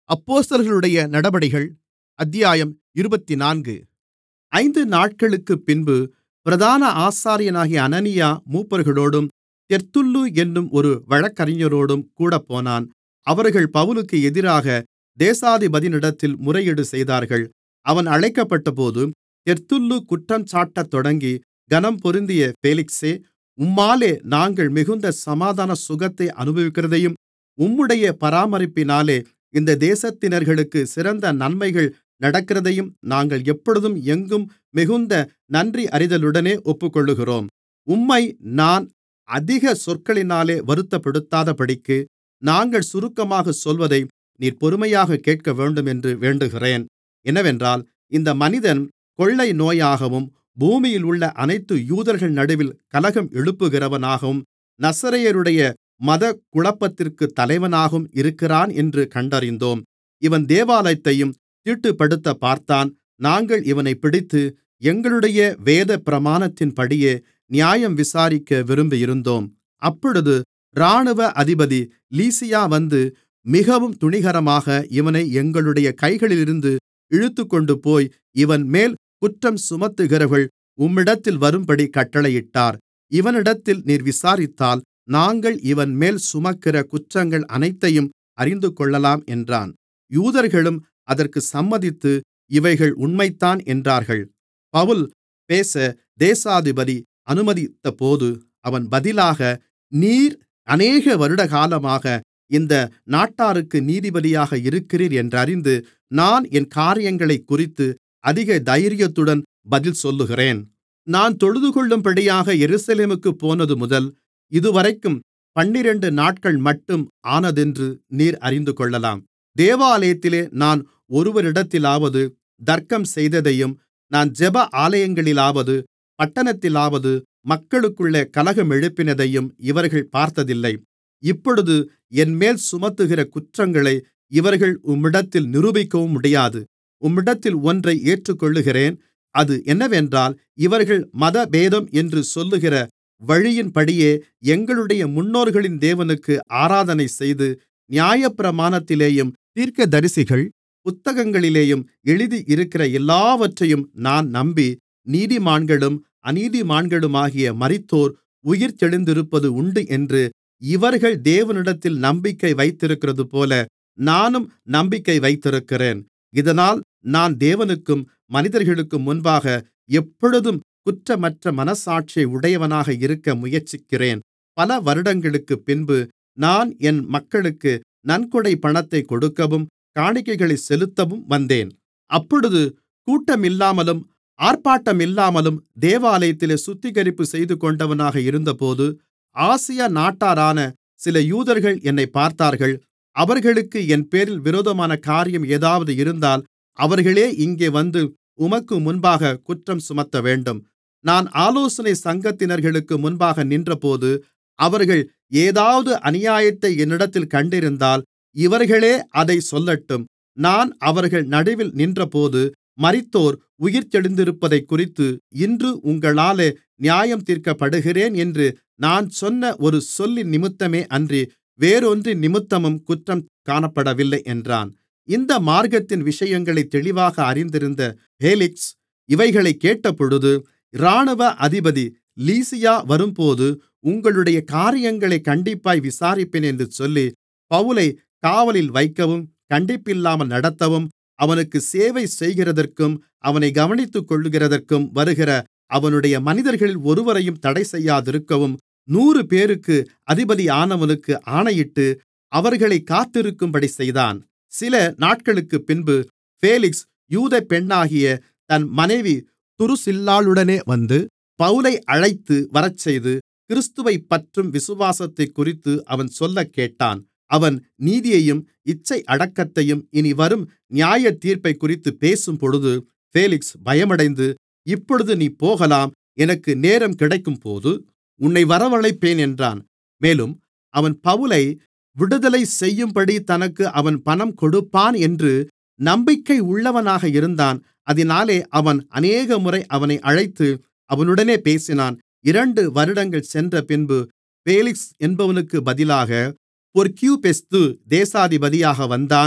அப்போஸ்தலர்களுடைய நடபடிகள் அத்தியாயம் இருபத்துநான்கு ஐந்து நாட்களுக்குப்பின்பு பிரதான ஆசாரியனாகிய அனனியா மூப்பர்களோடும் தெர்த்துல்லு என்னும் ஒரு வழக்கறிஞரோடும் கூடப்போனான் அவர்கள் பவுலுக்கு எதிராக தேசாதிபதியினிடத்தில் முறையீடு செய்தார்கள் அவன் அழைக்கப்பட்டபோது தெர்த்துல்லு குற்றஞ்சாட்டத் தொடங்கி கனம்பொருந்திய பேலிக்ஸே உம்மாலே நாங்கள் மிகுந்த சமாதான சுகத்தை அனுபவிக்கிறதையும் உம்முடைய பராமரிப்பினாலே இந்த தேசத்தினர்களுக்குச் சிறந்த நன்மைகள் நடக்கிறதையும் நாங்கள் எப்பொழுதும் எங்கும் மிகுந்த நன்றியறிதலுடனே ஒப்புக்கொள்ளுகிறோம் உம்மை நான் அதிக சொற்களினாலே வருத்தப்படுத்தாதபடிக்கு நாங்கள் சுருக்கமாகச் சொல்வதை நீர் பொறுமையாகக் கேட்கவேண்டுமென்று வேண்டுகிறேன் என்னவென்றால் இந்த மனிதன் கொள்ளை நோயாகவும் பூமியிலுள்ள அனைத்து யூதர்கள் நடுவில் கலகம் எழுப்புகிறவனாகவும் நசரேயருடைய மதகுழப்பத்திற்குத் தலைவனாகவும் இருக்கிறான் என்று கண்டறிந்தோம் இவன் தேவாலயத்தையும் தீட்டுப்படுத்தப் பார்த்தான் நாங்கள் இவனைப் பிடித்து எங்களுடைய வேதப்பிரமாணத்தின்படியே நியாயம் விசாரிக்க விரும்பியிருந்தோம் அப்பொழுது இராணுவ அதிபதி லீசியா வந்து மிகவும் துணிகரமாக இவனை எங்களுடைய கைகளிலிருந்து இழுத்துக்கொண்டுபோய் இவன்மேல் குற்றம் சுமத்துகிறவர்கள் உம்மிடத்தில் வரும்படி கட்டளையிட்டார் இவனிடத்தில் நீர் விசாரித்தால் நாங்கள் இவன்மேல் சுமக்கிற குற்றங்கள் அனைத்தையும் அறிந்துகொள்ளலாம் என்றான் யூதர்களும் அதற்குச் சம்மதித்து இவைகள் உண்மைதான் என்றார்கள் பவுல் பேச தேசாதிபதி அனுமதித்தபோது அவன் பதிலாக நீர் அநேக வருடகாலமாக இந்த நாட்டாருக்கு நீதிபதியாக இருக்கிறீர் என்றறிந்து நான் என் காரியங்களைக்குறித்து அதிக தைரியத்துடன் பதில் சொல்லுகிறேன் நான் தொழுதுகொள்ளும்படியாக எருசலேமுக்குப் போனதுமுதல் இதுவரைக்கும் பன்னிரண்டு நாட்கள்மட்டும் ஆனதென்று நீர் அறிந்துகொள்ளலாம் தேவாலயத்திலே நான் ஒருவரிடத்திலாவது தர்க்கம் செய்ததையும் நான் ஜெப ஆலயங்களிலாவது பட்டணத்திலாவது மக்களுக்குள்ளே கலகமெழுப்பினதையும் இவர்கள் பார்த்ததில்லை இப்பொழுது என்மேல் சுமத்துகிற குற்றங்களை இவர்கள் உம்மிடத்தில் நிரூபிக்கவும் முடியாது உம்மிடத்தில் ஒன்றை ஏற்றுக்கொள்ளுகிறேன் அது என்னவென்றால் இவர்கள் மதபேதம் என்று சொல்லுகிற வழியின்படியே எங்களுடைய முன்னோர்களின் தேவனுக்கு ஆராதனை செய்து நியாயப்பிரமாணத்திலேயும் தீர்க்கதரிசிகள் புத்தகங்களிலேயும் எழுதியிருக்கிற எல்லாவற்றையும் நான் நம்பி நீதிமான்களும் அநீதிமான்களுமாகிய மரித்தோர் உயிர்த்தெழுந்திருப்பது உண்டு என்று இவர்கள் தேவனிடத்தில் நம்பிக்கை வைத்திருக்கிறதுபோல நானும் நம்பிக்கை வைத்திருக்கிறேன் இதனால் நான் தேவனுக்கும் மனிதர்களுக்கும் முன்பாக எப்பொழுதும் குற்றமற்ற மனச்சாட்சியை உடையவனாக இருக்க முயற்சிக்கிறேன் பல வருடங்களுக்குப்பின்பு நான் என் மக்களுக்கு நன்கொடை பணத்தைக் கொடுக்கவும் காணிக்கைகளைச் செலுத்தவும் வந்தேன் அப்பொழுது கூட்டமில்லாமலும் ஆர்ப்பாட்டமில்லாமலும் தேவாலயத்திலே சுத்திகரிப்பு செய்துகொண்டவனாக இருந்தபோது ஆசியா நாட்டாரான சில யூதர்கள் என்னைப் பார்த்தார்கள் அவர்களுக்கு என்பேரில் விரோதமான காரியம் ஏதாவது இருந்தால் அவர்களே இங்கே வந்து உமக்கு முன்பாக குற்றம் சுமத்தவேண்டும் நான் ஆலோசனை சங்கத்தினர்களுக்கு முன்பாக நின்றபோது அவர்கள் ஏதாவது அநியாயத்தை என்னிடத்தில் கண்டிருந்தால் இவர்களே அதைச் சொல்லட்டும் நான் அவர்கள் நடுவில் நின்றபோது மரித்தோர் உயிர்த்தெழுந்திருப்பதைக்குறித்து இன்று உங்களாலே நியாயம் தீர்க்கப்படுகிறேன் என்று நான் சொன்ன ஒரு சொல்லினிமித்தமே அன்றி வேறொன்றின் நிமித்தமும் குற்றம் காணப்படவில்லை என்றான் இந்த மார்க்கத்தின் விஷயங்களைத் தெளிவாக அறிந்திருந்த பேலிக்ஸ் இவைகளைக் கேட்டபொழுது இராணுவ அதிபதி லீசியா வரும்போது உங்களுடைய காரியங்களைக் கண்டிப்பாய் விசாரிப்பேன் என்று சொல்லி பவுலை காவலில் வைக்கவும் கண்டிப்பில்லாமல் நடத்தவும் அவனுக்கு சேவை செய்கிறதற்கும் அவனை கவனித்துக்கொள்ளுகிறதற்கும் வருகிற அவனுடைய மனிதர்களில் ஒருவரையும் தடைசெய்யாதிருக்கவும் நூறுபேருக்கு அதிபதியானவனுக்கு ஆணையிட்டு அவர்களைக் காத்திருக்கும்படி செய்தான் சில நாட்களுக்குப்பின்பு பேலிக்ஸ் யூத பெண்ணாகிய தன் மனைவி துருசில்லாளுடனே வந்து பவுலை அழைத்து வரச்செய்து கிறிஸ்துவைப்பற்றும் விசுவாசத்தைக்குறித்து அவன் சொல்லக்கேட்டான் அவன் நீதியையும் இச்சை அடக்கத்தையும் இனிவரும் நியாயத்தீர்ப்பைக்குறித்துப் பேசும்பொழுது பேலிக்ஸ் பயமடைந்து இப்பொழுது நீ போகலாம் எனக்கு நேரம் கிடைக்கும்போது உன்னை வரவழைப்பேன் என்றான் மேலும் அவன் பவுலை விடுதலை செய்யும்படி தனக்கு அவன் பணம் கொடுப்பான் என்று நம்பிக்கை உள்ளவனாக இருந்தான் அதினாலே அவன் அநேகமுறை அவனை அழைத்து அவனுடனே பேசினான் இரண்டு வருடங்கள் சென்றபின்பு பேலிக்ஸ் என்பவனுக்குப் பதிலாக பொர்க்கியுபெஸ்து தேசாதிபதியாக வந்தான்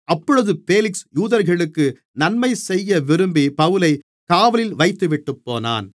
அப்பொழுது பேலிக்ஸ் யூதர்களுக்கு நன்மைசெய்ய விரும்பி பவுலைக் காவலில் வைத்துவிட்டுப்போனான்